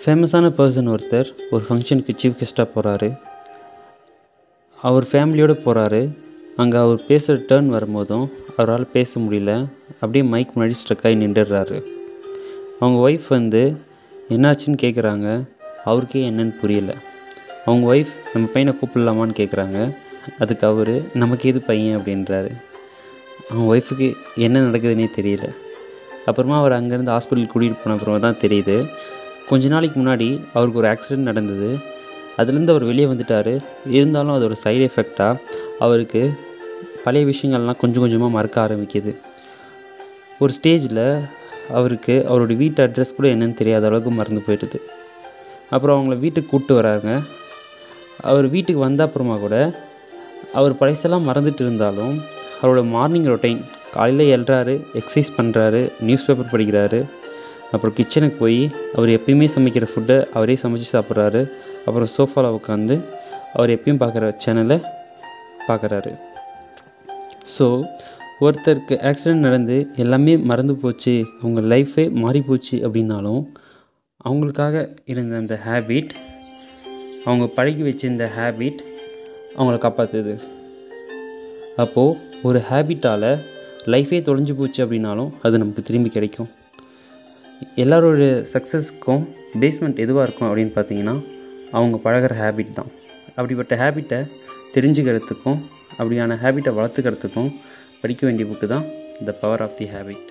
ஃபேமஸான பர்சன் ஒருத்தர் ஒரு ஃபங்க்ஷனுக்கு சீஃப் கெஸ்ட்டாக போகிறாரு அவர் ஃபேமிலியோடு போகிறாரு அங்கே அவர் பேசுகிற டேர்ன் வரும்போதும் அவரால் பேச முடியல அப்படியே மைக் முன்னாடி ஸ்ட்ரக் ஆகி நின்றுடுறாரு அவங்க ஒய்ஃப் வந்து என்னாச்சுன்னு கேட்குறாங்க அவருக்கே என்னன்னு புரியல அவங்க ஒய்ஃப் நம்ம பையனை கூப்பிடலாமான்னு கேட்குறாங்க அதுக்கு அவர் நமக்கு எது பையன் அப்படின்றாரு அவங்க ஒய்ஃபுக்கு என்ன நடக்குதுன்னே தெரியல அப்புறமா அவர் அங்கேருந்து ஹாஸ்பிட்டல் கூட்டிகிட்டு போன அப்புறமா தான் தெரியுது கொஞ்ச நாளைக்கு முன்னாடி அவருக்கு ஒரு ஆக்சிடெண்ட் நடந்தது அதுலேருந்து அவர் வெளியே வந்துட்டார் இருந்தாலும் அது ஒரு சைடு எஃபெக்டாக அவருக்கு பழைய விஷயங்கள்லாம் கொஞ்சம் கொஞ்சமாக மறக்க ஆரம்பிக்குது ஒரு ஸ்டேஜில் அவருக்கு அவருடைய வீட்டு அட்ரஸ் கூட என்னன்னு தெரியாத அளவுக்கு மறந்து போயிடுது அப்புறம் அவங்கள வீட்டுக்கு கூப்பிட்டு வராங்க அவர் வீட்டுக்கு வந்த அப்புறமா கூட அவர் பழசெல்லாம் மறந்துட்டு இருந்தாலும் அவரோட மார்னிங் ரொட்டைன் காலையில் எழுறாரு எக்ஸசைஸ் பண்ணுறாரு நியூஸ் பேப்பர் படிக்கிறாரு அப்புறம் கிச்சனுக்கு போய் அவர் எப்பயுமே சமைக்கிற ஃபுட்டை அவரே சமைச்சு சாப்பிட்றாரு அப்புறம் சோஃபாவில் உட்காந்து அவர் எப்பயும் பார்க்குற சேனலை பார்க்குறாரு ஸோ ஒருத்தருக்கு ஆக்சிடெண்ட் நடந்து எல்லாமே மறந்து போச்சு அவங்க லைஃபே மாறி போச்சு அப்படின்னாலும் அவங்களுக்காக இருந்த அந்த ஹேபிட் அவங்க பழகி வச்சிருந்த ஹேபிட் அவங்கள காப்பாற்றுது அப்போது ஒரு ஹேபிட்டால் லைஃபே தொலைஞ்சு போச்சு அப்படின்னாலும் அது நமக்கு திரும்பி கிடைக்கும் எல்லாரோட சக்ஸஸ்க்கும் பேஸ்மெண்ட் எதுவாக இருக்கும் அப்படின்னு பார்த்தீங்கன்னா அவங்க பழகுற ஹேபிட் தான் அப்படிப்பட்ட ஹேபிட்டை தெரிஞ்சுக்கிறதுக்கும் அப்படியான ஹேபிட்டை வளர்த்துக்கிறதுக்கும் படிக்க வேண்டிய புக்கு தான் the power of the habit